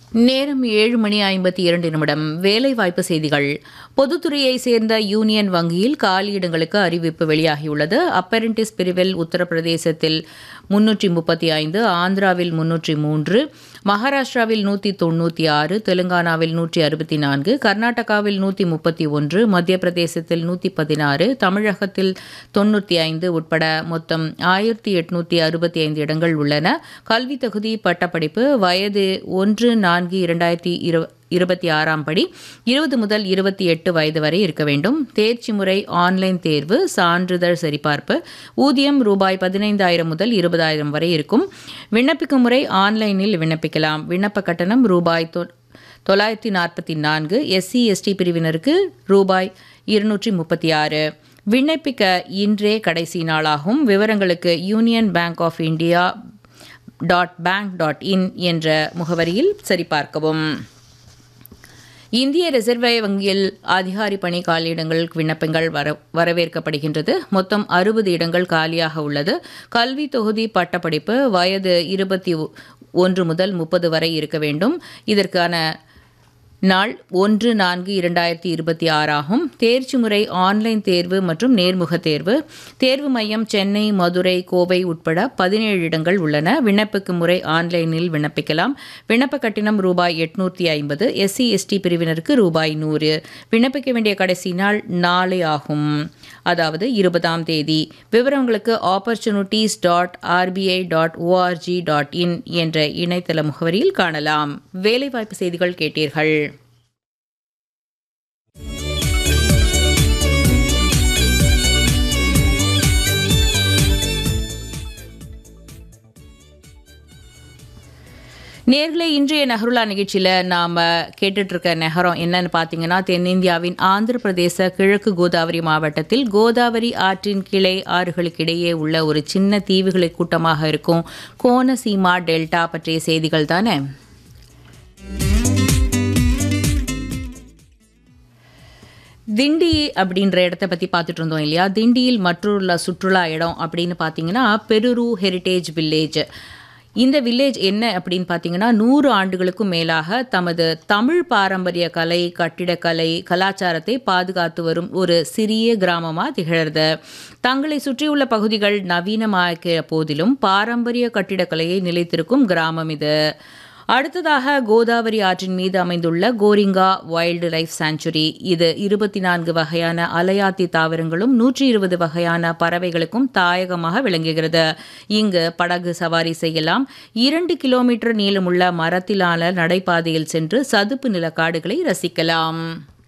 நேரம் ஏழு மணி ஐம்பத்தி இரண்டு நிமிடம் வேலைவாய்ப்பு செய்திகள் பொதுத்துறையை சேர்ந்த யூனியன் வங்கியில் காலியிடங்களுக்கு அறிவிப்பு வெளியாகியுள்ளது அப்பரண்டிஸ் பிரிவில் உத்தரப்பிரதேசத்தில் முன்னூற்றி முப்பத்தி ஐந்து ஆந்திராவில் முன்னூற்றி மூன்று மகாராஷ்டிராவில் நூற்றி தொண்ணூற்றி ஆறு தெலுங்கானாவில் நூற்றி அறுபத்தி நான்கு கர்நாடகாவில் நூற்றி முப்பத்தி ஒன்று மத்திய பிரதேசத்தில் நூற்றி பதினாறு தமிழகத்தில் தொண்ணூற்றி ஐந்து உட்பட மொத்தம் ஆயிரத்தி எட்நூற்றி அறுபத்தி ஐந்து இடங்கள் உள்ளன கல்வி தகுதி பட்டப்படிப்பு வயது ஒன்று நான்கு இரண்டாயிரத்தி இரு இருபத்தி ஆறாம் படி இருபது முதல் இருபத்தி எட்டு வயது வரை இருக்க வேண்டும் தேர்ச்சி முறை ஆன்லைன் தேர்வு சான்றிதழ் சரிபார்ப்பு ஊதியம் ரூபாய் பதினைந்தாயிரம் முதல் இருபதாயிரம் வரை இருக்கும் விண்ணப்பிக்கும் முறை ஆன்லைனில் விண்ணப்பிக்கலாம் விண்ணப்ப கட்டணம் ரூபாய் தொ தொள்ளாயிரத்தி நாற்பத்தி நான்கு எஸ்சி எஸ்டி பிரிவினருக்கு ரூபாய் இருநூற்றி முப்பத்தி ஆறு விண்ணப்பிக்க இன்றே கடைசி நாளாகும் விவரங்களுக்கு Union Bank of India dot bank dot in என்ற முகவரியில் சரிபார்க்கவும் இந்திய ரிசர்வ் வங்கியில் அதிகாரி பணி காலியிடங்களுக்கு விண்ணப்பங்கள் வர வரவேற்கப்படுகின்றது மொத்தம் அறுபது இடங்கள் காலியாக உள்ளது கல்வி தொகுதி பட்டப்படிப்பு வயது இருபத்தி ஒன்று முதல் முப்பது வரை இருக்க வேண்டும் இதற்கான நாள் ஒன்று நான்கு இரண்டாயிரத்தி இருபத்தி ஆறாகும் தேர்ச்சி முறை ஆன்லைன் தேர்வு மற்றும் நேர்முக தேர்வு தேர்வு மையம் சென்னை மதுரை கோவை உட்பட பதினேழு இடங்கள் உள்ளன விண்ணப்பிக்கும் முறை ஆன்லைனில் விண்ணப்பிக்கலாம் விண்ணப்ப கட்டணம் ரூபாய் எட்நூற்றி ஐம்பது எஸ்சி எஸ்டி பிரிவினருக்கு ரூபாய் நூறு விண்ணப்பிக்க வேண்டிய கடைசி நாள் நாளை ஆகும் அதாவது இருபதாம் தேதி விவரங்களுக்கு opportunities dot RBI dot ORG dot in என்ற இணையதள முகவரியில் காணலாம் வேலைவாய்ப்பு செய்திகள் கேட்டீர்கள் நேர்களே இன்றைய நெஹ்ருலா நிகழ்ச்சியில் நாம் கேட்டுட்ருக்க நகரம் என்னன்னு பார்த்தீங்கன்னா தென்னிந்தியாவின் ஆந்திர பிரதேச கிழக்கு கோதாவரி மாவட்டத்தில் கோதாவரி ஆற்றின் கிளை ஆறுகளுக்கு இடையே உள்ள ஒரு சின்ன தீவுகளை கூட்டமாக இருக்கும் கோனசீமா டெல்டா பற்றிய செய்திகள் தானே திண்டி அப்படின்ற இடத்த பற்றி பார்த்துட்டு இருந்தோம் இல்லையா திண்டியில் மற்றொரு சுற்றுலா இடம் அப்படின்னு பார்த்தீங்கன்னா பெருரு ஹெரிட்டேஜ் வில்லேஜ் இந்த வில்லேஜ் என்ன அப்படின்னு பார்த்தீங்கன்னா நூறு ஆண்டுகளுக்கும் மேலாக தமது தமிழ் பாரம்பரிய கலை கட்டிடக்கலை கலாச்சாரத்தை பாதுகாத்து வரும் ஒரு சிறிய கிராமமாக திகழறது தங்களை சுற்றியுள்ள பகுதிகள் நவீனமாக்கிய போதிலும் பாரம்பரிய கட்டிடக்கலையை நிலைத்திருக்கும் கிராமம் இது அடுத்ததாக கோதாவரி ஆற்றின் மீது அமைந்துள்ள கோரிங்கா வைல்டு லைஃப் சாங்சுரி இது இருபத்தி நான்கு வகையான அலையாத்தி தாவரங்களும் நூற்றி இருபது வகையான பறவைகளுக்கும் தாயகமாக விளங்குகிறது இங்கு படகு சவாரி செய்யலாம் இரண்டு கிலோமீட்டர் நீளமுள்ள மரத்திலான நடைபாதையில் சென்று சதுப்பு நில காடுகளை ரசிக்கலாம்